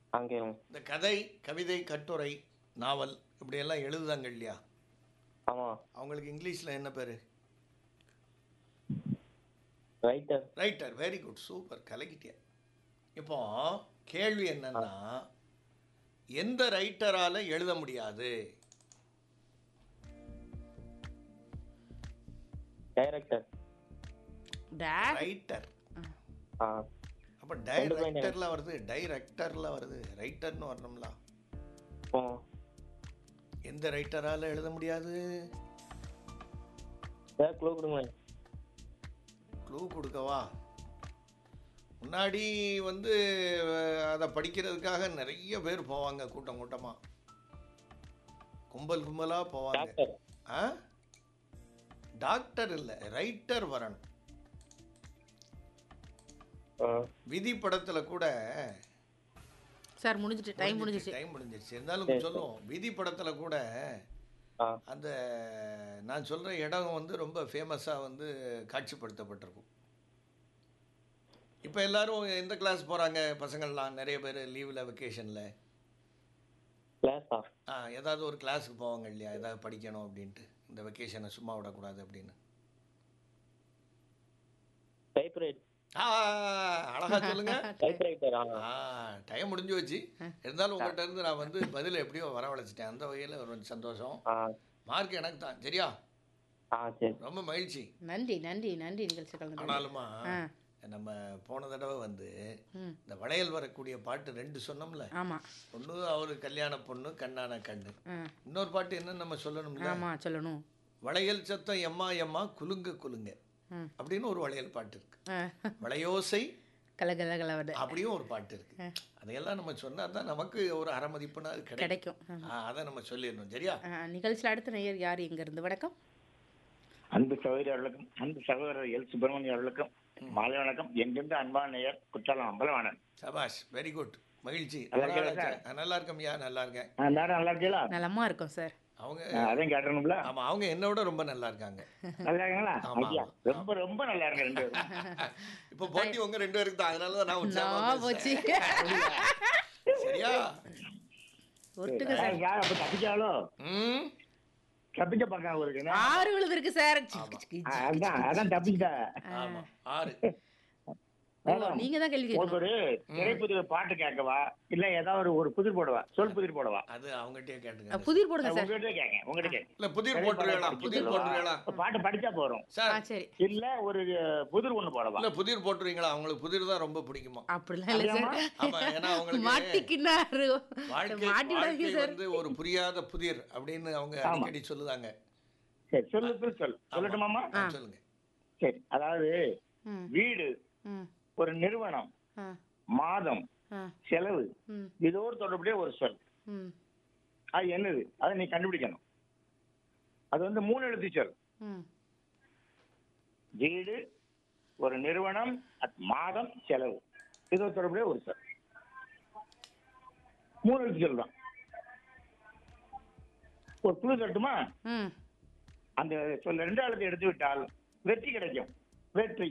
ஆ கேளுங்க இந்த கதை கவிதை கட்டுரை நாவல் இப்படியெல்லாம் எழுதுதாங்க இல்லையா ஆமாம் அவங்களுக்கு இங்கிலீஷில் என்ன பேர் writer writer very good super கலக்கிட்டிய இப்போ கேள்வி என்னன்னா எந்த ரைட்டரால எழுத முடியாது டைரக்டர் டே ரைட்டர் ஆ அப்போ டைரக்டர்ல வருது டைரக்டர்ல வருது ரைட்டர்னு வரணும்ல ஓ எந்த ரைட்டரால எழுத முடியாது ஏதாவது க்ளூ கொடுங்க க்ளூ கொடுக்கவா முன்னாடி வந்து அஹ், அதை படிக்கிறதுக்காக நிறைய பேர் போவாங்க கூட்டம் கூட்டமாக கும்பல் கும்பலாக போவாங்க டாக்டர் ஆ டாக்டர் இல்லை ரைட்டர் வரணும் ஆ விதி படத்தில் கூட சார் முடிஞ்சிட்டு டைம் முடிஞ்சிச்சு டைம் முடிஞ்சிருச்சு இருந்தாலும் சொல்லுவோம் விதி படத்தில் கூட ஆ அந்த நான் சொல்கிற இடம் வந்து ரொம்ப ஃபேமஸாக வந்து காட்சிப்படுத்தப்பட்டிருக்கும் இப்போ எல்லாரும் எந்த கிளாஸ் போகிறாங்க பசங்கள்லாம் நிறைய பேர் லீவில் வெக்கேஷனில் கிளாஸா ஆ ஏதாவது ஒரு கிளாஸுக்கு போவாங்க இல்லையா ஏதாவது படிக்கணும் அப்படின்ட்டு இந்த வெக்கேஷனை சும்மா விடக்கூடாது அப்படின்னு டைப் ரைட் ஆ அழகா சொல்லுங்க டைப் ரைட்டர் ஆ ஆ டைம் முடிஞ்சு வச்சு இருந்தாலும் உங்கள்கிட்ட இருந்து நான் வந்து பதில் எப்படியோ வரவழைச்சிட்டேன் அந்த வகையில் ஒரு சந்தோஷம் ஆ மார்க் எனக்கு தான் சரியா ஆ சரி ரொம்ப மகிழ்ச்சி நன்றி நன்றி நன்றி நிகழ்ச்சி கலந்து ஆனாலுமா ஆ. நம்ம போன தடவை வந்து ம் இந்த வளையல் வரக்கூடிய பாட்டு ரெண்டு சொன்னோம்ல ஆமாம் ஒன்று அவர் கல்யாண பொண்ணு கண்ணான கண்ணு ஆ இன்னொரு பாட்டு என்னன்னு நம்ம சொல்லணும்ல ஆமாம் சொல்லணும் வளையல் சத்தம் எம்மா எம்மா குலுங்க குலுங்க ம் அப்படின்னு ஒரு வளையல் பாட்டு இருக்கு ஆ வளையோசை கல கல கலவட அப்படியும் ஒரு பாட்டு இருக்கு அதையெல்லாம் நம்ம சொன்னா தான் நமக்கு ஒரு அரை மதிப்புனா அது கிடைக்கும் கிடைக்கும் ஆ, அதை நம்ம சொல்லிடணும் சரியா ஆ, நிகழ்ச்சியில் அடுத்த நேயர் யார் இருந்து வணக்கம் அன்பு சகோதரி அவர்களுக்கும் அன்பு சகோதரர் எல் சுப்பிரமணியம் அவர்களுக்கும் மாலை வணக்கம் எங்கிருந்து அன்பான நேயர் குற்றாலம் அம்பலவாணன் சபாஷ் வெரி குட் மகிழ்ச்சி நல்லா ரொம்ப நாள் இருக்கீங்களா ஆச்சு. ஆ, நல்லா இருக்கேன்யா நல்லா இருக்கேன் ஆ, எல்லாரும் நல்லா இருக்கீங்களா நலமா இருக்கும் சார் அவங்க ஆ, அதையும் கேட்டணும்ல ஆமா அவங்க என்னோட ரொம்ப நல்லா இருக்காங்க நல்லா இருக்கீங்களா ஆமா, ஐயா ஆமா. ரொம்ப ரொம்ப நல்லா இருக்கு ரெண்டு பேரும் இப்போ போட்டி உங்க ரெண்டு பேருக்கு தான் அதனால தான் நான் உற்சாகமா நான் போச்சு பேசுறேன். சரியா ஒட்டுங்க ஆ, சார் யார் அப்ப தப்பிச்சாலோ ம் தப்பிக்க பார்க்க அவருக்கு என்ன? ஆறு விழுதுருக்கு சார் ஆ, அதான் அதான் தப்பிச்சிட்டா ஆமா ஆறு நீங்க தான் கேள்வி கேட்கணும் ஒரு திரைப்புதிர் பாட்டு கேட்கவா இல்ல ஏதாவது ஒரு ஒரு புதிர் போடவா சொல் புதிர் போடவா அது அவங்ககிட்டயே ஆ, கேட்டுங்க புதிர் போடுங்க சார் உங்ககிட்ட கேட்க உங்ககிட்ட கேட்க இல்ல புதிர் போட்டுருக்கலாம் புதிர் போட்டுருக்கலாம் பாட்டு படிச்சா போறோம் ஆ சார் சரி இல்ல ஒரு புதிர் ஒண்ணு போடவா இல்ல புதிர் போட்டுருவீங்களா அவங்களுக்கு புதிர் தான் ரொம்ப பிடிக்குமா அப்படிலாம் இல்லை சார் ஆமா ஏன்னா அவங்களுக்கு மாட்டிக்கினாரு வாழ்க்கை மாட்டி விடாதீங்க வாழ்க்கை சார் வந்து ஒரு புரியாத புதிர் அப்படின்னு அவங்க ஆமா. அடிக்கடி சொல்லுதாங்க சரி சொல்லு சொல்லு, சொல் சொல்லட்டுமாமா ஆ, சொல்லுங்க சரி அதாவது ம் வீடு ம் ஒரு நிறுவனம் ஆ மாதம் ஆ செலவு ம் இதோடு தொடர்புடைய ஒரு சொல் ம் அது என்னது அதை நீ கண்டுபிடிக்கணும் அது வந்து மூணு எழுத்து சொல் ம் வீடு ஒரு நிறுவனம் அத்- மாதம் செலவு இதோடு தொடர்புடைய ஒரு சொல் மூணு எழுத்து சொல் தான் ஒரு குழு தட்டுமா ம் அந்த சொல் ரெண்டாவது எடுத்து விட்டால் வெற்றி கிடைக்கும் வெற்றி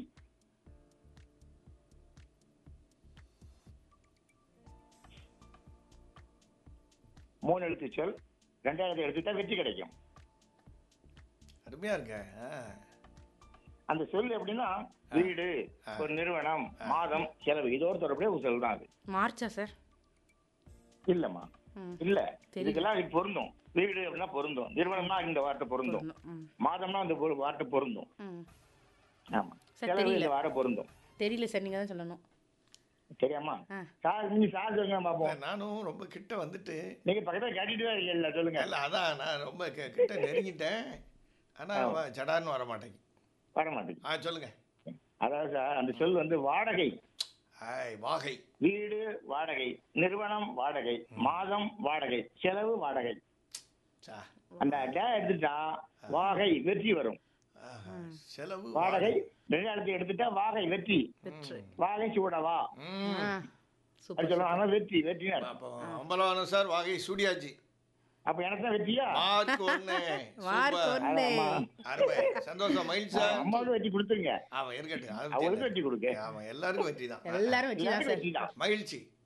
மூணு எழுத்து சொல் ரெண்டாவது எடுத்துட்டா வெற்றி கிடைக்கும் அருமையா இருக்க ஆ. அந்த சொல் எப்படின்னா வீடு ஒரு நிறுவனம் மாதம் செலவு இதோடு தொடர்புடைய ஒரு சொல் தான் அது மார்ச்சா சார் இல்லம்மா ம் இல்ல இதுக்கெல்லாம் இது பொருந்தும் வீடு அப்படின்னா பொருந்தும் நிறுவனம்னா இந்த வார்த்தை பொருந்தும் ம் மாதம்னா இந்த பொரு- வார்த்தை பொருந்தும் ம் ஆமா சார், செலவு தெரியல. இந்த வார்த்தை பொருந்தும் தெரியல சார் நீங்கள் தான் சொல்லணும் சரியாம்மா ஆ. சார் நீங்க சார் சொல்லுங்க பாப்போம் நானும் ரொம்ப கிட்ட வந்துட்டு நீங்க பக்கத்துல கேட்டுட்டு தான் இருக்கீங்களா சொல்லுங்க இல்ல அதான் நான் ரொம்ப கி- கிட்ட நெருங்கிட்டேன் ஆனா அவன் சடான்னு வர மாட்டேங்கி வர மாட்டேங்குது ஆ சொல்லுங்க அதாவது சார் அந்த சொல் வந்து வாடகை ஆய் வாகை வீடு வாடகை நிறுவனம் வாடகை மாதம் வாடகை செலவு வாடகை சா அந்த டே எடுத்துட்டா வாகை வெற்றி வரும் ஆஹா. செலவு வாடகை ரெண்டாயிரத்தி எடுத்துட்டா வாகை வெற்றி வெற்றி வாகை சூடவா ம். ஆ அது சூப்பர் சொல்லுவாங்க ஆனா வெற்றி வெற்றினார் அப்போ அம்பலவாணன் சார் வாகை சூடியாச்சு அப்ப எனக்கு தான் வெற்றியா மார்க் ஒண்ணு மார்க் சூப்பர். ஒண்ணு ஆமா. அருமை சந்தோஷம் மகிழ்ச்சி சார் அம்மாவுக்கு வெற்றி கொடுத்துருங்க ஆமா இருக்கட்டும் அது அவங்களுக்கு தெரியல. வெற்றி கொடுங்க ஆமா எல்லாருக்கும் வெற்றி தான் எல்லாரும் வெற்றி தான் எல்லாருக்கும் சார் வெற்றி தான் மகிழ்ச்சி